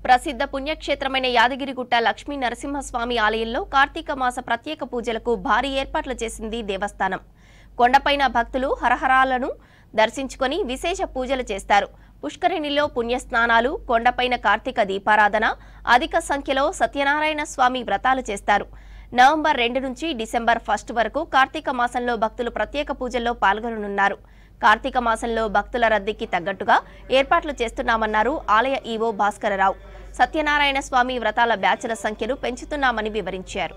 ప్రసిద్ధ పుణ్యక్షేత్రమైన యాదగిరిగుట్ట లక్ష్మీ నరసింహస్వామి ఆలయంలో కార్తీక మాస ప్రత్యేక పూజలకు భారీ ఏర్పాట్లు చేసింది దేవస్థానం కొండపైన భక్తులు హరహరాలను దర్శించుకొని విశేష పూజలు చేస్తారు పుష్కరిణిలో పుణ్యస్నానాలు కొండపైన కార్తీక దీపారాధన అధిక సంఖ్యలో సత్యనారాయణ స్వామి వ్రతాలు చేస్తారు నవంబర్ రెండు నుంచి డిసెంబర్ ఫస్ట్ వరకు కార్తీక మాసంలో భక్తులు ప్రత్యేక పూజల్లో పాల్గొననున్నారు కార్తీక మాసంలో భక్తుల రద్దీకి తగ్గట్టుగా ఏర్పాట్లు చేస్తున్నామన్నారు ఆలయ ఈవో భాస్కరరావు సత్యనారాయణ స్వామి వ్రతాల బ్యాచ్ల సంఖ్యను పెంచుతున్నామని వివరించారు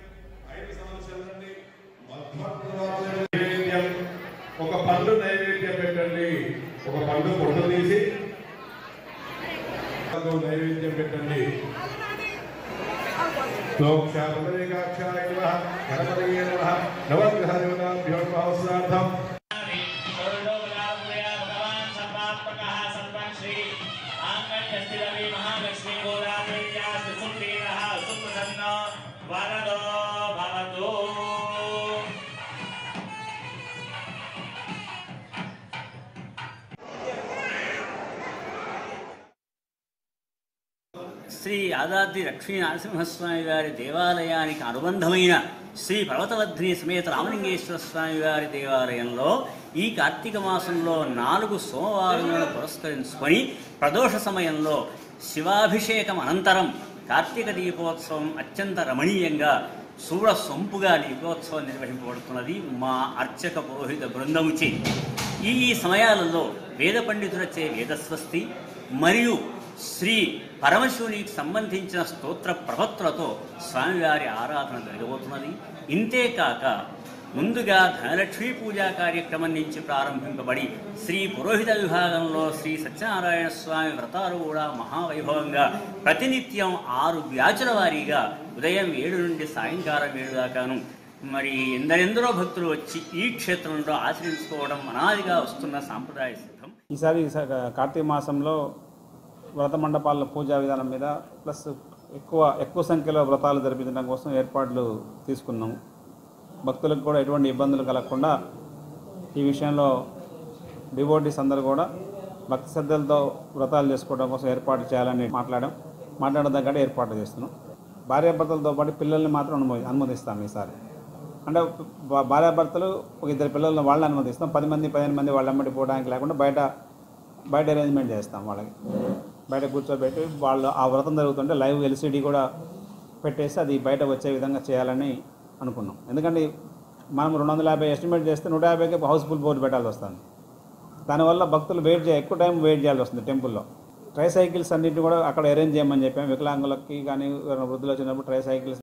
నైవేద్యం ఒక పండు నైవేద్యం పెట్టండి ఒక పండు పొట్టు తీసి పండు నైవేద్యం పెట్టండి లోక్షాపరేకాక్షాయ నమః గణపతయే నమః నవగ్రహ దేవతాభ్యో నమః వరదో భవతు శ్రీ యాదాద్రి లక్ష్మీ నరసింహస్వామి వారి దేవాలయానికి అనుబంధమైన శ్రీ పర్వతవర్ధిని సమేత రామలింగేశ్వర స్వామి వారి దేవాలయంలో ఈ కార్తీక మాసంలో నాలుగు సోమవారములను పురస్కరించుకొని ప్రదోష సమయంలో శివాభిషేకం అనంతరం కార్తీక దీపోత్సవం అత్యంత రమణీయంగా చూడ సొంపుగా దీపోత్సవం నిర్వహింపబడుతున్నది మా అర్చక పురోహిత బృందముచే ఈ ఈ సమయాలలో వేద పండితులచే వేదస్వస్తి మరియు శ్రీ పరమశివునికి సంబంధించిన స్తోత్ర ప్రవక్తులతో స్వామివారి ఆరాధన జరగబోతున్నది ఇంతేకాక ముందుగా ధనలక్ష్మీ పూజా కార్యక్రమం నుంచి ప్రారంభింపబడి శ్రీ పురోహిత విభాగంలో శ్రీ సత్యనారాయణ స్వామి వ్రతాలు కూడా మహావైభవంగా ప్రతినిత్యం ఆరు బ్యాచుల వారీగా ఉదయం ఏడు నుండి సాయంకాలం ఏడు దాకాను మరి ఎందరెందరో భక్తులు వచ్చి ఈ క్షేత్రంలో ఆచరించుకోవడం అనాదిగా వస్తున్న సాంప్రదాయ సిద్ధం ఈసారి స- కార్తీక మాసంలో వ్రత మండపాల పూజా విధానం మీద ప్లస్ ఎక్కువ ఎక్కువ సంఖ్యలో వ్రతాలు జరిపించడం కోసం ఏర్పాట్లు తీసుకున్నాము భక్తులకు కూడా ఎటువంటి ఇబ్బందులు కలగకుండా ఈ విషయంలో డివోటీస్ అందరూ కూడా భక్తి శ్రద్ధలతో వ్రతాలు చేసుకోవడం కోసం ఏర్పాటు చేయాలని మాట్లాడాం మాట్లాడడం తగ్గట్టు ఏర్పాట్లు చేస్తున్నాం భార్యాభర్తలతో పాటు పిల్లల్ని మాత్రం అనుమతి అనుమతిస్తాం ఈసారి అంటే భా- భార్యాభర్తలు ఒక ఇద్దరు పిల్లల్ని వాళ్ళని అనుమతిస్తాం పది మంది పదిహేను మంది వాళ్ళ అమ్మటి పోవడానికి లేకుండా బయట బయట అరేంజ్మెంట్ చేస్తాం వాళ్ళకి బయట కూర్చోబెట్టి వాళ్ళు ఆ వ్రతం జరుగుతుంటే లైవ్ ఎల్సిడి కూడా పెట్టేసి అది బయట వచ్చే విధంగా చేయాలని అనుకున్నాం ఎందుకంటే మనం రెండు వందల యాభై ఎస్టిమేట్ చేస్తే నూట యాభైకి హౌస్ఫుల్ బోర్డు పెట్టాల్సి వస్తుంది దానివల్ల భక్తులు వెయిట్ చేయ ఎక్కువ టైం వెయిట్ చేయాల్సి వస్తుంది టెంపుల్లో ట్రై సైకిల్స్ అన్నింటిని కూడా అక్కడ అరేంజ్ చేయమని చెప్పాము వికలాంగులకి కానీ ఎవరైనా వృద్ధులు వచ్చినప్పుడు ట్రై సైకిల్స్